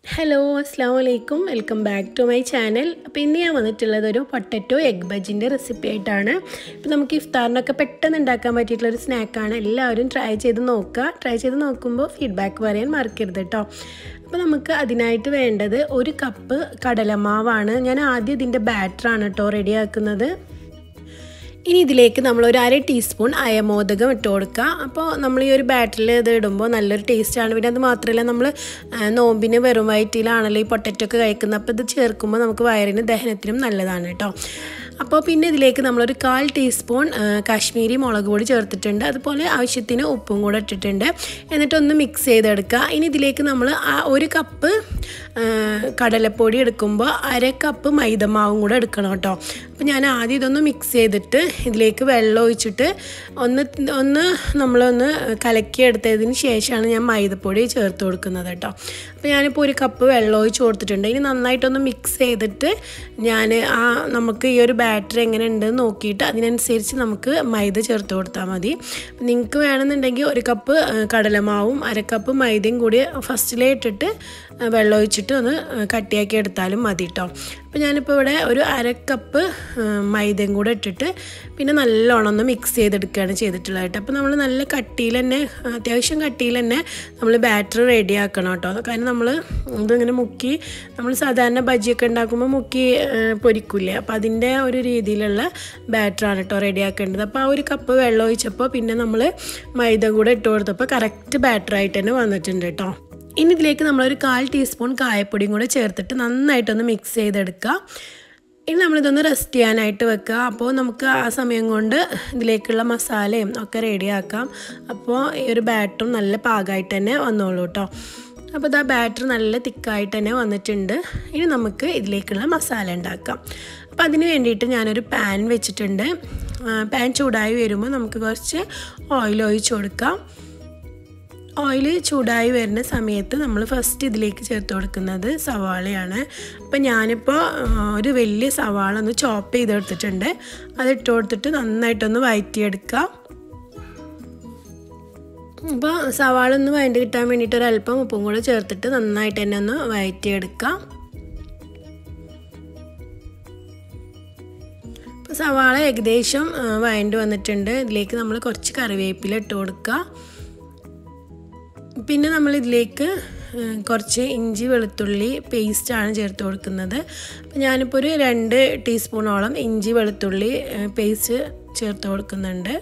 hello അസ്സാം വലൈക്കും welcome back to my channel അപ്പോൾ ഇന്ന് ഞാൻ വന്നിട്ടുള്ളത് ഒരു പൊട്ടറ്റോ എഗ് ബജിൻ്റെ റെസിപ്പി ആയിട്ടാണ് ഇപ്പോൾ നമുക്ക് ഇഫ്താറിനൊക്കെ പെട്ടെന്ന് ഉണ്ടാക്കാൻ പറ്റിയിട്ടുള്ളൊരു സ്നാക്കാണ് എല്ലാവരും ട്രൈ ചെയ്ത് നോക്കുക ട്രൈ ചെയ്ത് നോക്കുമ്പോൾ ഫീഡ്ബാക്ക് പറയാൻ മറക്കരുത് കേട്ടോ അപ്പോൾ നമുക്ക് അതിനായിട്ട് വേണ്ടത് ഒരു കപ്പ് കടലമാവാണ് ഞാൻ ആദ്യം ഇതിൻ്റെ ബാറ്ററാണ് കേട്ടോ റെഡിയാക്കുന്നത് ഇനി ഇതിലേക്ക് നമ്മൾ ഒരു അര ടീസ്പൂൺ അയമോദകം ഇട്ട് കൊടുക്കുക അപ്പോൾ നമ്മൾ ഈ ഒരു ബാറ്ററിൽ ഇത് ഇടുമ്പോൾ നല്ലൊരു ടേസ്റ്റാണ് പിന്നെ അത് മാത്രമല്ല നമ്മൾ നോമ്പിന് വെറും വയറ്റിലാണല്ലോ ഈ പൊട്ടറ്റോ ഒക്കെ കഴിക്കുന്നത് അപ്പോൾ ഇത് ചേർക്കുമ്പോൾ നമുക്ക് വയറിന് ദഹനത്തിനും നല്ലതാണ് കേട്ടോ അപ്പോൾ പിന്നെ ഇതിലേക്ക് നമ്മളൊരു കാൽ ടീസ്പൂൺ കാശ്മീരി മുളക് പൊടി ചേർത്തിട്ടുണ്ട് അതുപോലെ ആവശ്യത്തിന് ഉപ്പും കൂടെ ഇട്ടിട്ടുണ്ട് എന്നിട്ടൊന്ന് മിക്സ് ചെയ്തെടുക്കുക ഇനി ഇതിലേക്ക് നമ്മൾ ആ ഒരു കപ്പ് കടലപ്പൊടി എടുക്കുമ്പോൾ അര കപ്പ് മൈദമാവും കൂടെ എടുക്കണം കേട്ടോ അപ്പോൾ ഞാൻ ആദ്യം ഇതൊന്ന് മിക്സ് ചെയ്തിട്ട് ഇതിലേക്ക് വെള്ളം ഒഴിച്ചിട്ട് ഒന്ന് ഒന്ന് നമ്മളൊന്ന് കലക്കിയെടുത്തതിന് ശേഷമാണ് ഞാൻ മൈദപ്പൊടി ചേർത്ത് കൊടുക്കുന്നത് കേട്ടോ അപ്പോൾ ഞാനിപ്പോൾ ഒരു കപ്പ് വെള്ളം ഒഴിച്ച് കൊടുത്തിട്ടുണ്ട് ഇനി നന്നായിട്ടൊന്ന് മിക്സ് ചെയ്തിട്ട് ഞാൻ ആ നമുക്ക് ഈ ഒരു ബാറ്റർ എങ്ങനെ ഉണ്ടെന്ന് നോക്കിയിട്ട് അതിനനുസരിച്ച് നമുക്ക് മൈദ ചേർത്ത് കൊടുത്താൽ മതി നിങ്ങൾക്ക് വേണമെന്നുണ്ടെങ്കിൽ ഒരു കപ്പ് കടലമാവും അര കപ്പ് മൈദയും കൂടി ഫസ്റ്റിലേ ഇട്ടിട്ട് വെള്ളം ഒഴിച്ചിട്ട് ഒന്ന് കട്ടിയാക്കി എടുത്താലും മതി കേട്ടോ അപ്പോൾ ഞാനിപ്പോൾ ഇവിടെ ഒരു അര കപ്പ് മൈദയും കൂടെ ഇട്ടിട്ട് പിന്നെ നല്ലോണം ഒന്ന് മിക്സ് ചെയ്തെടുക്കുകയാണ് ചെയ്തിട്ടുള്ളത് കേട്ടോ അപ്പോൾ നമ്മൾ നല്ല കട്ടിയിൽ തന്നെ അത്യാവശ്യം കട്ടിയിൽ തന്നെ നമ്മൾ ബാറ്റർ റെഡി ആക്കണം കേട്ടോ കാരണം നമ്മൾ ഇതിങ്ങനെ മുക്കി നമ്മൾ സാധാരണ ബജിയൊക്കെ ഉണ്ടാക്കുമ്പോൾ മുക്കി പൊരിക്കില്ലേ അപ്പോൾ അതിൻ്റെ ഒരു രീതിയിലുള്ള ബാറ്ററാണ് കേട്ടോ റെഡി ആക്കേണ്ടത് അപ്പോൾ ആ ഒരു കപ്പ് വെള്ളം ഒഴിച്ചപ്പോൾ പിന്നെ നമ്മൾ മൈദ കൂടെ ഇട്ട് കൊടുത്തപ്പോൾ കറക്റ്റ് ബാറ്ററായിട്ട് തന്നെ വന്നിട്ടുണ്ട് കേട്ടോ ഇനി ഇതിലേക്ക് നമ്മളൊരു കാൽ ടീസ്പൂൺ കായപ്പൊടിയും കൂടെ ചേർത്തിട്ട് നന്നായിട്ടൊന്ന് മിക്സ് ചെയ്തെടുക്കുക ഇനി നമ്മളിതൊന്ന് റെസ്റ്റ് ചെയ്യാനായിട്ട് വെക്കുക അപ്പോൾ നമുക്ക് ആ സമയം കൊണ്ട് ഇതിലേക്കുള്ള മസാലയും ഒക്കെ റെഡിയാക്കാം അപ്പോൾ ഈ ഒരു ബാറ്ററും നല്ല പാകമായിട്ട് തന്നെ വന്നോളൂ കേട്ടോ അപ്പോൾ ഇതാ ബാറ്റർ നല്ല തിക്കായിട്ട് തന്നെ വന്നിട്ടുണ്ട് ഇനി നമുക്ക് ഇതിലേക്കുള്ള മസാല ഉണ്ടാക്കാം അപ്പോൾ അതിന് വേണ്ടിയിട്ട് ഞാനൊരു പാൻ വെച്ചിട്ടുണ്ട് പാൻ ചൂടായി വരുമ്പോൾ നമുക്ക് കുറച്ച് ഓയിൽ ഒഴിച്ച് കൊടുക്കാം ഓയിൽ ചൂടായി വരുന്ന സമയത്ത് നമ്മൾ ഫസ്റ്റ് ഇതിലേക്ക് ചേർത്ത് കൊടുക്കുന്നത് സവാളയാണ് അപ്പം ഞാനിപ്പോൾ ഒരു വലിയ സവാള ഒന്ന് ചോപ്പ് ചെയ്തെടുത്തിട്ടുണ്ട് അത് ഇട്ട് കൊടുത്തിട്ട് നന്നായിട്ടൊന്ന് വഴറ്റിയെടുക്കുക അപ്പോൾ സവാള ഒന്ന് വഴണ്ടി കിട്ടാൻ വേണ്ടിയിട്ട് ഒരല്പം ഉപ്പും കൂടെ ചേർത്തിട്ട് നന്നായിട്ട് തന്നെ ഒന്ന് വഴറ്റിയെടുക്കാം അപ്പോൾ സവാള ഏകദേശം വഴണ്ടി വന്നിട്ടുണ്ട് ഇതിലേക്ക് നമ്മൾ കുറച്ച് കറിവേപ്പില ഇട്ട് കൊടുക്കുക പിന്നെ നമ്മൾ ഇതിലേക്ക് കുറച്ച് ഇഞ്ചി വെളുത്തുള്ളി പേസ്റ്റാണ് ചേർത്ത് കൊടുക്കുന്നത് അപ്പോൾ ഞാനിപ്പോൾ ഒരു രണ്ട് ടീസ്പൂണോളം ഇഞ്ചി വെളുത്തുള്ളി പേസ്റ്റ് ചേർത്ത് കൊടുക്കുന്നുണ്ട്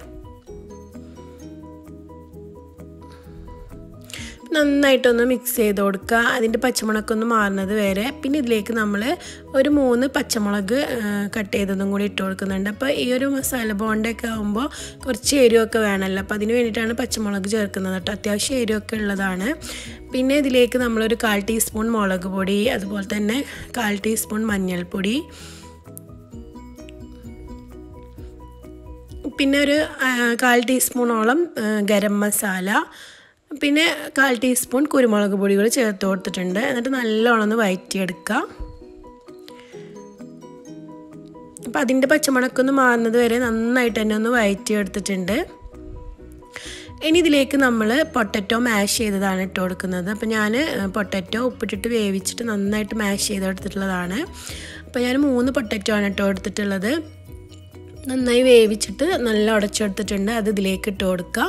നന്നായിട്ടൊന്ന് മിക്സ് ചെയ്ത് കൊടുക്കുക അതിൻ്റെ പച്ചമുളകൊന്ന് മാറുന്നത് വരെ പിന്നെ ഇതിലേക്ക് നമ്മൾ ഒരു മൂന്ന് പച്ചമുളക് കട്ട് ചെയ്തതും കൂടി ഇട്ട് കൊടുക്കുന്നുണ്ട് അപ്പോൾ ഈ ഒരു മസാല ബോണ്ടൊക്കെ ആകുമ്പോൾ കുറച്ച് എരിവൊക്കെ വേണമല്ലോ അപ്പോൾ അതിന് വേണ്ടിയിട്ടാണ് പച്ചമുളക് ചേർക്കുന്നത് കേട്ടോ അത്യാവശ്യം എരിവൊക്കെ ഉള്ളതാണ് പിന്നെ ഇതിലേക്ക് നമ്മളൊരു കാൽ ടീസ്പൂൺ മുളക് പൊടി അതുപോലെ തന്നെ കാൽ ടീസ്പൂൺ മഞ്ഞൾപ്പൊടി പിന്നെ ഒരു കാൽ ടീസ്പൂണോളം ഗരം മസാല പിന്നെ കാൽ ടീസ്പൂൺ കുരുമുളക് പൊടി കൂടി ചേർത്ത് കൊടുത്തിട്ടുണ്ട് എന്നിട്ട് നല്ലോണം ഒന്ന് വഴറ്റിയെടുക്കുക അപ്പം അതിൻ്റെ പച്ചമുളക്കൊന്ന് മാറുന്നത് വരെ നന്നായിട്ട് തന്നെ ഒന്ന് വഴറ്റിയെടുത്തിട്ടുണ്ട് ഇനി ഇതിലേക്ക് നമ്മൾ പൊട്ടറ്റോ മാഷ് ചെയ്തതാണ് ഇട്ട് കൊടുക്കുന്നത് അപ്പോൾ ഞാൻ പൊട്ടറ്റോ ഉപ്പിട്ടിട്ട് വേവിച്ചിട്ട് നന്നായിട്ട് മാഷ് ചെയ്തെടുത്തിട്ടുള്ളതാണ് അപ്പോൾ ഞാൻ മൂന്ന് പൊട്ടറ്റോ ആണ് ഇട്ട് കൊടുത്തിട്ടുള്ളത് നന്നായി വേവിച്ചിട്ട് നല്ല ഉടച്ചെടുത്തിട്ടുണ്ട് അത് ഇതിലേക്ക് ഇട്ട് കൊടുക്കുക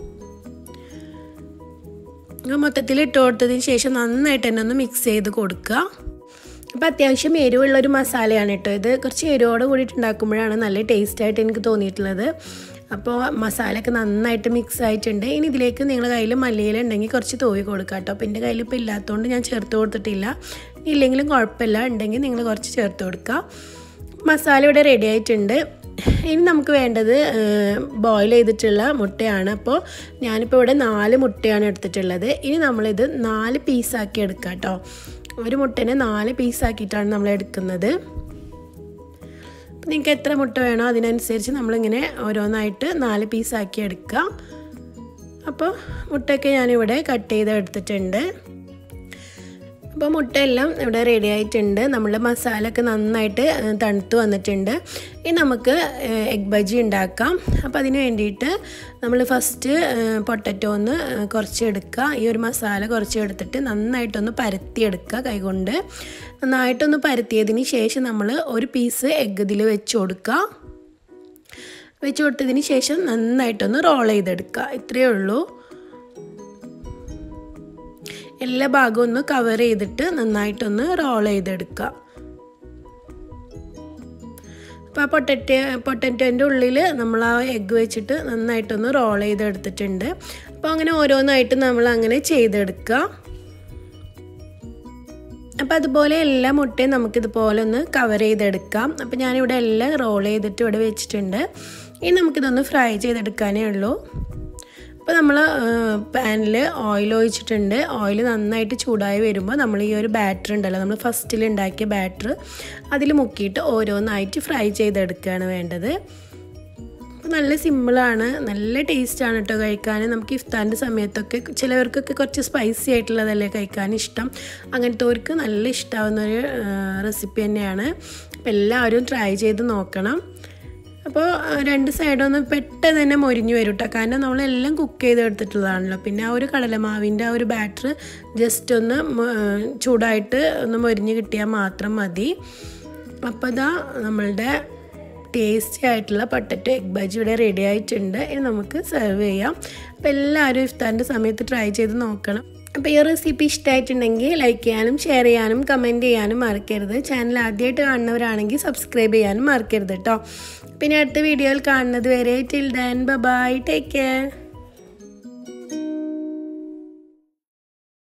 മൊത്തത്തിൽ ഇട്ട് കൊടുത്തതിന് ശേഷം നന്നായിട്ട് തന്നെ ഒന്ന് മിക്സ് ചെയ്ത് കൊടുക്കുക അപ്പോൾ അത്യാവശ്യം എരിവുള്ളൊരു മസാലയാണ് കേട്ടോ ഇത് കുറച്ച് എരിവോട് കൂടിയിട്ട് ഉണ്ടാക്കുമ്പോഴാണ് നല്ല ടേസ്റ്റായിട്ട് എനിക്ക് തോന്നിയിട്ടുള്ളത് അപ്പോൾ മസാലയൊക്കെ നന്നായിട്ട് മിക്സ് ആയിട്ടുണ്ട് ഇനി ഇതിലേക്ക് നിങ്ങളുടെ കയ്യിൽ മല്ലിയില ഉണ്ടെങ്കിൽ കുറച്ച് തോയി കൊടുക്കുക കേട്ടോ അപ്പോൾ എൻ്റെ കയ്യിൽ ഇപ്പോൾ ഇല്ലാത്തതുകൊണ്ട് ഞാൻ ചേർത്ത് കൊടുത്തിട്ടില്ല ഇല്ലെങ്കിലും കുഴപ്പമില്ല ഉണ്ടെങ്കിൽ നിങ്ങൾ കുറച്ച് ചേർത്ത് കൊടുക്കുക മസാല ഇവിടെ റെഡി ആയിട്ടുണ്ട് ഇനി നമുക്ക് വേണ്ടത് ബോയിൽ ചെയ്തിട്ടുള്ള മുട്ടയാണ് അപ്പോൾ ഞാനിപ്പോൾ ഇവിടെ നാല് മുട്ടയാണ് എടുത്തിട്ടുള്ളത് ഇനി നമ്മളിത് നാല് പീസാക്കി എടുക്കുക കേട്ടോ ഒരു മുട്ടനെ നാല് പീസാക്കിയിട്ടാണ് നമ്മൾ എടുക്കുന്നത് നിങ്ങൾക്ക് എത്ര മുട്ട വേണോ അതിനനുസരിച്ച് നമ്മളിങ്ങനെ ഓരോന്നായിട്ട് നാല് പീസാക്കി എടുക്കുക അപ്പോൾ മുട്ടയൊക്കെ ഞാനിവിടെ കട്ട് ചെയ്ത് എടുത്തിട്ടുണ്ട് അപ്പോൾ മുട്ടയെല്ലാം ഇവിടെ റെഡി ആയിട്ടുണ്ട് നമ്മൾ മസാല ഒക്കെ നന്നായിട്ട് തണുത്ത് വന്നിട്ടുണ്ട് ഇനി നമുക്ക് എഗ് ബജി ഉണ്ടാക്കാം അപ്പോൾ അതിന് വേണ്ടിയിട്ട് നമ്മൾ ഫസ്റ്റ് പൊട്ടറ്റോ ഒന്ന് കുറച്ച് എടുക്കുക ഈ ഒരു മസാല കുറച്ച് എടുത്തിട്ട് നന്നായിട്ടൊന്ന് പരത്തിയെടുക്കുക കൈകൊണ്ട് നന്നായിട്ടൊന്ന് പരത്തിയതിന് ശേഷം നമ്മൾ ഒരു പീസ് എഗ് ഇതിൽ വെച്ച് കൊടുക്കുക വെച്ച് കൊടുത്തതിന് ശേഷം നന്നായിട്ടൊന്ന് റോൾ ചെയ്തെടുക്കുക ഇത്രയേ ഉള്ളൂ എല്ലാ ഭാഗവും ഒന്ന് കവർ ചെയ്തിട്ട് നന്നായിട്ടൊന്ന് റോൾ ചെയ്തെടുക്കുക അപ്പോൾ ആ പൊട്ടറ്റ പൊട്ടറ്റോൻ്റെ ഉള്ളിൽ നമ്മൾ ആ എഗ്ഗ് വെച്ചിട്ട് നന്നായിട്ടൊന്ന് റോൾ ചെയ്തെടുത്തിട്ടുണ്ട് അപ്പോൾ അങ്ങനെ ഓരോന്നായിട്ട് നമ്മൾ അങ്ങനെ ചെയ്തെടുക്കുക അപ്പോൾ അതുപോലെ എല്ലാ മുട്ടയും നമുക്കിതുപോലെ ഒന്ന് കവർ ചെയ്തെടുക്കാം അപ്പോൾ ഞാനിവിടെ എല്ലാം റോൾ ചെയ്തിട്ട് ഇവിടെ വെച്ചിട്ടുണ്ട് ഇനി നമുക്കിതൊന്ന് ഫ്രൈ ചെയ്തെടുക്കാനേ ഉള്ളൂ അപ്പോൾ നമ്മൾ പാനിൽ ഓയിൽ ഒഴിച്ചിട്ടുണ്ട് ഓയിൽ നന്നായിട്ട് ചൂടായി വരുമ്പോൾ നമ്മൾ ഈ ഒരു ബാറ്റർ ഉണ്ടല്ലോ നമ്മൾ ഫസ്റ്റിൽ ഉണ്ടാക്കിയ ബാറ്റർ അതിൽ മുക്കിയിട്ട് ഓരോന്നായിട്ട് ഫ്രൈ ചെയ്തെടുക്കുകയാണ് വേണ്ടത് അപ്പോൾ നല്ല സിമ്പിളാണ് നല്ല ടേസ്റ്റാണ് കേട്ടോ കഴിക്കാൻ നമുക്ക് ഇഫ്താറിൻ്റെ സമയത്തൊക്കെ ചിലവർക്കൊക്കെ കുറച്ച് സ്പൈസി ആയിട്ടുള്ളതല്ലേ കഴിക്കാൻ ഇഷ്ടം അങ്ങനത്തെവർക്ക് നല്ല ഇഷ്ടമാവുന്നൊരു റെസിപ്പി തന്നെയാണ് അപ്പോൾ എല്ലാവരും ട്രൈ ചെയ്ത് നോക്കണം അപ്പോൾ രണ്ട് സൈഡൊന്ന് പെട്ടെന്ന് തന്നെ മൊരിഞ്ഞു വരും കേട്ടോ കാരണം നമ്മളെല്ലാം കുക്ക് ചെയ്ത് എടുത്തിട്ടുള്ളതാണല്ലോ പിന്നെ ആ ഒരു കടലമാവിൻ്റെ ആ ഒരു ബാറ്റർ ജസ്റ്റ് ഒന്ന് ചൂടായിട്ട് ഒന്ന് മൊരിഞ്ഞ് കിട്ടിയാൽ മാത്രം മതി അപ്പോൾ ഇതാ നമ്മളുടെ ടേസ്റ്റി ആയിട്ടുള്ള പൊട്ടറ്റോ എഗ് ബജി ഇവിടെ റെഡി ആയിട്ടുണ്ട് ഇനി നമുക്ക് സെർവ് ചെയ്യാം അപ്പോൾ എല്ലാവരും ഇഫ്താറിൻ്റെ സമയത്ത് ട്രൈ ചെയ്ത് നോക്കണം അപ്പോൾ ഈ റെസിപ്പി ഇഷ്ടമായിട്ടുണ്ടെങ്കിൽ ലൈക്ക് ചെയ്യാനും ഷെയർ ചെയ്യാനും കമൻറ്റ് ചെയ്യാനും മറക്കരുത് ചാനൽ ആദ്യമായിട്ട് കാണുന്നവരാണെങ്കിൽ സബ്സ്ക്രൈബ് ചെയ്യാനും മറക്കരുത് കേട്ടോ പിന്നെ അടുത്ത വീഡിയോയിൽ കാണുന്നത് വരെ till then bye take care